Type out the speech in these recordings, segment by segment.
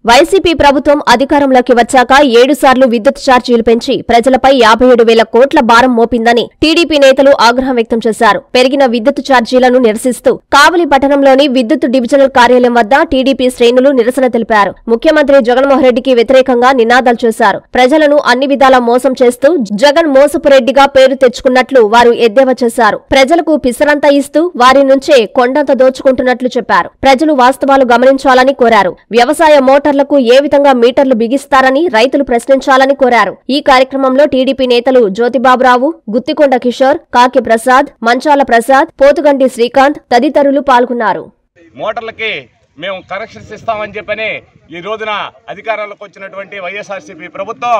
YCP ప్రభుత్వం అధికారంలోకి వచ్చాక ఏడు సార్లు విద్యుత్ ఛార్జీలు పెంచి ప్రజలపై యాభై ఏడు వేల కోట్ల భారం మోపిందని టీడీపీ నేతలు ఆగ్రహం వ్యక్తం చేశారు పెరిగిన విద్యుత్ ఛార్జీలను నిరసిస్తూ కావలి పట్టణంలోని విద్యుత్ డివిజనల్ కార్యాలయం వద్ద టీడీపీ శ్రేణులు నిరసన తెలిపారు ముఖ్యమంత్రి జగన్మోహన్ రెడ్డికి వ్యతిరేకంగా నినాదాలు చేశారు ప్రజలను అన్ని విధాలా మోసం చేస్తూ జగన్ మోసపు రెడ్డిగా పేరు తెచ్చుకున్నట్లు వారు ఎద్దేవా చేశారు ప్రజలకు పిసరంతా ఇస్తూ వారి నుంచే కొండంత దోచుకుంటున్నట్లు చెప్పారు ప్రజలు వాస్తవాలు గమనించాలని కోరారు వ్యవసాయ మోటార్లకు ఏ విధంగా మీటర్లు బిగిస్తారని రైతులు ప్రశ్నించాలని కోరారు ఈ కార్యక్రమంలో టీడీపీ నేతలు జ్యోతిబాబురావు గుత్తికొండ కిషోర్ కాకి ప్రసాద్ మంచాల ప్రసాద్ పోతుగంటి శ్రీకాంత్ తదితరులు పాల్గొన్నారు మోటార్లకి మేము కరెక్షన్స్ ఇస్తామని చెప్పని ఈ రోజున అధికారంలోకి వచ్చినటువంటి వైఎస్ఆర్సీపీ ప్రభుత్వం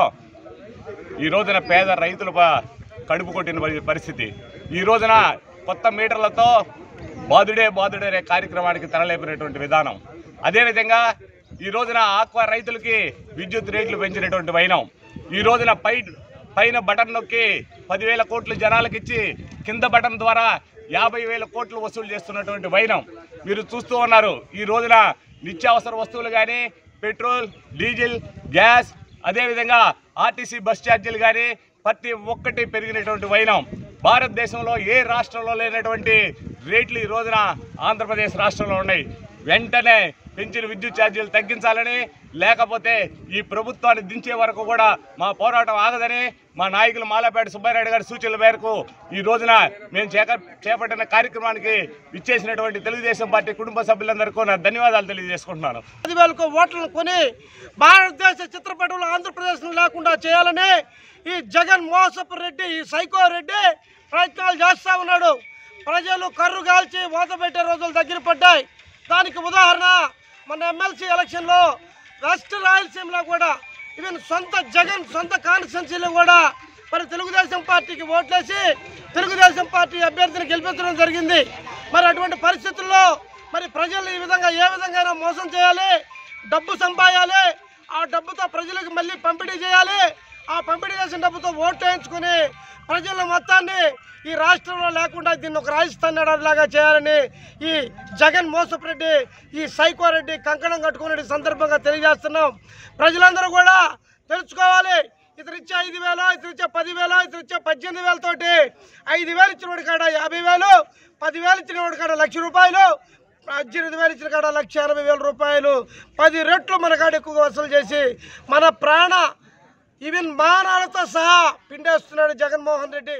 ఈ రోజున పేద రైతుల ప- కడుపు కొట్టిన పరి- పరిస్థితి ఈ రోజున కొత్త మీటర్లతో బాదుడే బాదుడే అనే కార్యక్రమానికి తరలేపినటువంటి విధానం అదేవిధంగా ఈ రోజున ఆక్వా రైతులకి విద్యుత్ రేట్లు పెంచినటువంటి వైనం ఈ రోజున పై పైన బటన్ నొక్కి పదివేల కోట్లు జనాలకు ఇచ్చి కింద బటన్ ద్వారా యాభై వేల కోట్లు వసూలు చేస్తున్నటువంటి వైనం మీరు చూస్తూ ఉన్నారు ఈ రోజున నిత్యావసర వస్తువులు కానీ పెట్రోల్ డీజిల్ గ్యాస్ అదేవిధంగా ఆర్టీసీ బస్ ఛార్జీలు కానీ ప్రతి ఒక్కటి పెరిగినటువంటి వైనం భారతదేశంలో ఏ రాష్ట్రంలో లేనటువంటి రేట్లు ఈ రోజున ఆంధ్రప్రదేశ్ రాష్ట్రంలో ఉన్నాయి వెంటనే పెంచిన విద్యుత్ ఛార్జీలు తగ్గించాలని లేకపోతే ఈ ప్రభుత్వాన్ని దించే వరకు కూడా మా పోరాటం ఆగదని మా నాయకులు మాలపేట సుబ్బారెడ్డి గారి సూచనల మేరకు ఈ రోజున మేము చేక చేపట్టిన కార్యక్రమానికి ఇచ్చేసినటువంటి తెలుగుదేశం పార్టీ కుటుంబ సభ్యులందరికీ నా ధన్యవాదాలు తెలియజేసుకుంటున్నాను పదివేలకు ఓట్లను కొని భారతదేశ చిత్రపటంలో ఆంధ్రప్రదేశ్ లేకుండా చేయాలని ఈ జగన్ మోసపు రెడ్డి ఈ సైకో రెడ్డి ప్రయత్నాలు చేస్తూ ఉన్నాడు ప్రజలు కర్రు కాల్చి వాత పెట్టే రోజులు దగ్గర పడ్డాయి దానికి ఉదాహరణ మన ఎమ్మెల్సీ ఎలక్షన్లో వెస్ట్ రాయలసీమలో కూడా ఈవెన్ సొంత జగన్ సొంత కాన్స్టిట్యున్సీలో కూడా మరి తెలుగుదేశం పార్టీకి ఓట్లేసి తెలుగుదేశం పార్టీ అభ్యర్థిని గెలిపించడం జరిగింది మరి అటువంటి పరిస్థితుల్లో మరి ప్రజలు ఈ విధంగా ఏ విధంగా మోసం చేయాలి డబ్బు సంపాయాలి ఆ డబ్బుతో ప్రజలకు మళ్ళీ పంపిణీ చేయాలి ఆ పంపిణీ చేసిన డబ్బుతో ఓట్లు వేయించుకుని ప్రజల మొత్తాన్ని ఈ రాష్ట్రంలో లేకుండా దీన్ని ఒక రాజస్థాన్ లాగా చేయాలని ఈ జగన్ మోసపురెడ్డి ఈ సైకో రెడ్డి కంకణం కట్టుకునే సందర్భంగా తెలియజేస్తున్నాం ప్రజలందరూ కూడా తెలుసుకోవాలి ఇతను ఇచ్చే ఐదు వేలు ఇతను ఇచ్చే పదివేలు ఇతను ఇచ్చే పద్దెనిమిది వేలతోటి ఐదు వేలు ఇచ్చిన వాడి కాడ యాభై వేలు పదివేలు ఇచ్చిన వాడి కాడ లక్ష రూపాయలు పద్దెనిమిది వేలు ఇచ్చిన కాడ లక్ష ఎనభై వేల రూపాయలు పది రెట్లు మన కాడ ఎక్కువగా వసూలు చేసి మన ప్రాణ ఈవెన్ మానాలతో సహా పిండేస్తున్నాడు జగన్మోహన్ రెడ్డి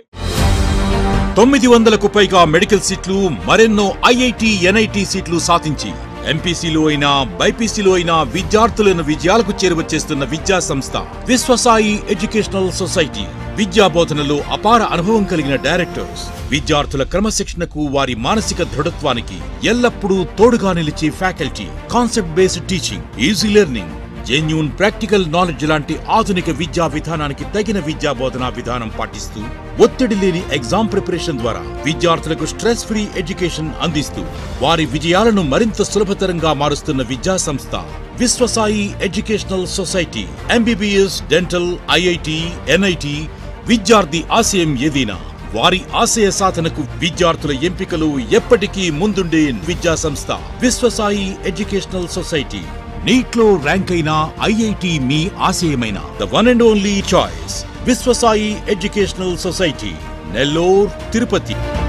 తొమ్మిది వందలకు పైగా మెడికల్ సీట్లు మరెన్నో ఐఐటి ఎన్ఐటి సీట్లు సాధించి ఎంపీసీలో అయినా బైపీసీలో అయినా విద్యార్థులను విజయాలకు చేరువ చేస్తున్న విద్యా సంస్థ విశ్వసాయి ఎడ్యుకేషనల్ సొసైటీ విద్యా బోధనలో అపార అనుభవం కలిగిన డైరెక్టర్స్ విద్యార్థుల క్రమశిక్షణకు వారి మానసిక దృఢత్వానికి ఎల్లప్పుడూ తోడుగా నిలిచే faculty concept based teaching easy learning genuine practical knowledge లాంటి ఆధునిక విద్యా విధానానికి తగిన విద్యా బోధనా విధానం పాటిస్తూ ఒత్తిడి లేని ఎగ్జామ్ ప్రిపరేషన్ ద్వారా విద్యార్థులకు స్ట్రెస్ ఫ్రీ ఎడ్యుకేషన్ అందిస్తూ వారి విజయాలను మరింత సులభతరంగా మారుస్తున్న విద్యా సంస్థ Vishwasai educational society MBBS dental IIT NIT విద్యార్థి ఆశయం ఏదైనా వారి ఆశయ సాధనకు విద్యార్థుల ఎంపికలు ఎప్పటికీ ముందుండే విద్యా సంస్థ విశ్వసాయి ఎడ్యుకేషనల్ సొసైటీ నీట్లో ర్యాంక్ అయిన ఐఐటి మీ ఆశయమైన the one and only choice Vishwasai educational society Nellore Tirupati